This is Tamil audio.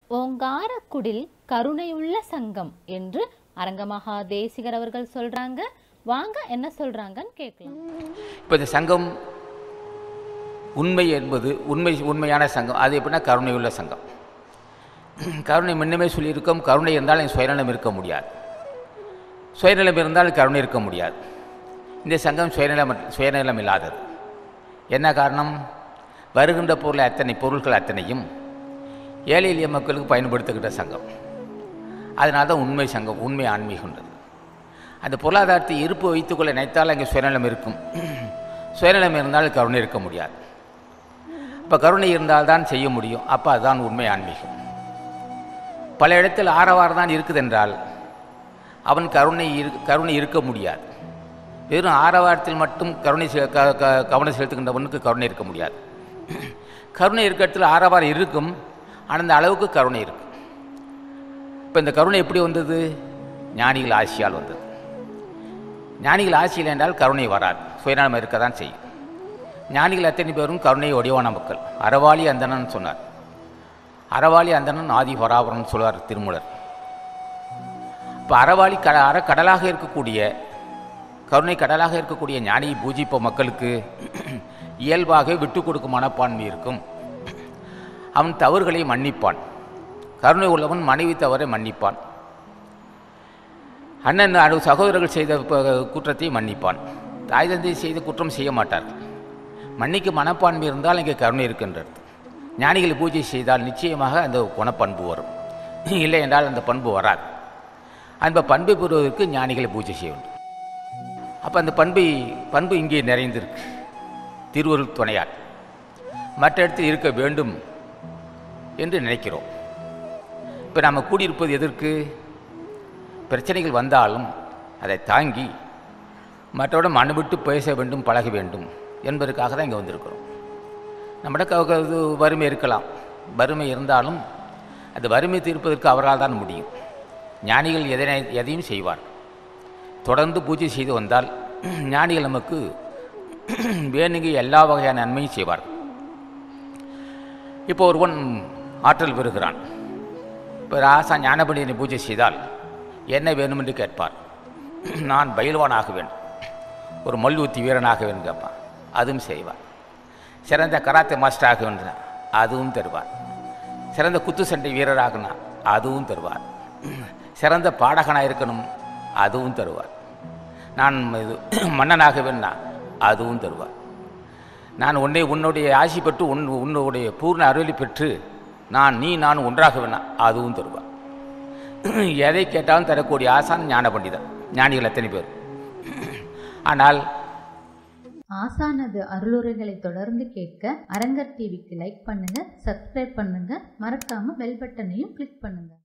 ஓங்காரக்குடில் கருணையுள்ள சங்கம் என்று அரங்கமகா தேசிகர் அவர்கள் சொல்றாங்க வாங்க என்ன சொல்றாங்கன்னு கேட்கலாம் இப்போ இந்த சங்கம் உண்மை என்பது உண்மை உண்மையான சங்கம் அது எப்படின்னா கருணையுள்ள சங்கம் கருணை முன்னமே சொல்லியிருக்கோம் கருணை இருந்தால் என் சுயநலம் இருக்க முடியாது சுயநலம் இருந்தால் கருணை இருக்க முடியாது இந்த சங்கம் சுயநலம் சுயநலம் இல்லாதது என்ன காரணம் வருகின்ற பொருள் அத்தனை பொருட்கள் அத்தனையும் ஏழை எளிய மக்களுக்கு பயன்படுத்துகின்ற சங்கம் அதனால தான் உண்மை சங்கம் உண்மை ஆன்மீகன்றது அந்த பொருளாதாரத்தை இருப்பு வைத்துக்கொள்ள நினைத்தால் அங்கே சுயநலம் இருக்கும் சுயநலம் இருந்தால் கருணை இருக்க முடியாது இப்போ கருணை இருந்தால் தான் செய்ய முடியும் அப்போ அதுதான் உண்மை ஆன்மீகம் பல இடத்தில் ஆரவாரம் தான் இருக்குதென்றால் அவன் கருணை இரு கருணை இருக்க முடியாது வெறும் ஆரவாரத்தில் மட்டும் கருணை செ- க- க- கவனம் செலுத்துகின்றவனுக்கு கருணை இருக்க முடியாது கருணை இருக்க இடத்துல ஆரவாரம் இருக்கும் ஆனால் அந்த அளவுக்கு கருணை இருக்கும் இப்போ இந்த கருணை எப்படி வந்தது ஞானிகள் ஆசியால் வந்தது ஞானிகள் ஆசியில் என்றால் கருணை வராது சுயநலம் இருக்க தான் செய்யும் ஞானிகள் அத்தனை பேரும் கருணை ஒடிவான மக்கள் அறவாளி அந்தணன் சொன்னார் அறவாளி அந்தணன் ஆதி பராபரன் சொல்வார் திருமூலர் இப்போ அறவாளி க அறக்கடலாக இருக்கக்கூடிய கருணை கடலாக இருக்கக்கூடிய ஞானியை பூஜிப்ப மக்களுக்கு இயல்பாக விட்டு கொடுக்கும் மனப்பான்மை இருக்கும் அவன் தவறுகளை மன்னிப்பான் கருணை உள்ளவன் மனைவி தவறை மன்னிப்பான் அண்ணன் அடு சகோதரர்கள் செய்த ப- குற்றத்தை மன்னிப்பான் தாய் தந்தை செய்த குற்றம் செய்ய மாட்டார்கள் மன்னிக்க மனப்பான்மை இருந்தால் இங்கே கருணை இருக்கின்றது ஞானிகள் பூஜை செய்தால் நிச்சயமாக அந்த குணப்பண்பு வரும் இல்லை என்றால் அந்த பண்பு வராது அந்த பண்பை பெறுவதற்கு ஞானிகளை பூஜை செய்ய வேண்டும் அப்போ அந்த பண்பை பண்பு இங்கே நிறைந்திருக்கு திருவருள் துணையால் மற்ற இடத்தில் இருக்க வேண்டும் என்று நினைக்கிறோம் இப்போ நாம் கூடியிருப்பது எதற்கு பிரச்சனைகள் வந்தாலும் அதை தாங்கி மற்றவரிடம் அனுபவிட்டு பேச வேண்டும் பழக வேண்டும் என்பதற்காக தான் இங்கே வந்திருக்கிறோம் நம்மிட க- க- இது வறுமை இருக்கலாம் வறுமை இருந்தாலும் அந்த வறுமை தீர்ப்பதற்கு அவரால் தான் முடியும் ஞானிகள் எதனை எதையும் செய்வார் தொடர்ந்து பூஜை செய்து வந்தால் ஞானிகள் நமக்கு வேணுங்க எல்லா வகையான நன்மையும் செய்வார்கள் இப்போ ஒருவன் ஆற்றல் பெறுகிறான் இப்போ ராசா ஞானபண்டியனை பூஜை செய்தால் என்ன வேணும் என்று கேட்பார் நான் பயில்வானாக வேண்டும் ஒரு மல்யுத்தி வீரனாக வேண்டும் கேட்பான் அதுவும் செய்வார் சிறந்த கராத்தே மாஸ்டர் ஆக வேண்டும் அதுவும் தருவார் சிறந்த குத்து சண்டை வீரராகனா அதுவும் தருவார் சிறந்த பாடகனாக இருக்கணும் அதுவும் தருவார் நான் இது மன்னனாக வேணும்னா அதுவும் தருவார் நான் உன்னை உன்னுடைய ஆசி பெற்று உன் உன்னுடைய பூர்ண அருளி பெற்று நான் நீ நான் ஒன்றாக வேணாம் அதுவும் தருவார் எதை கேட்டாலும் தரக்கூடிய ஆசான் ஞான பண்டிதன் ஞானிகள் எத்தனை பேர் ஆனால் ஆசானது அருளுரைகளை தொடர்ந்து கேட்க அரங்கர் டிவிக்கு லைக் பண்ணுங்க சப்ஸ்கிரைப் பண்ணுங்க மறக்காம பெல் பட்டனையும் கிளிக் பண்ணுங்க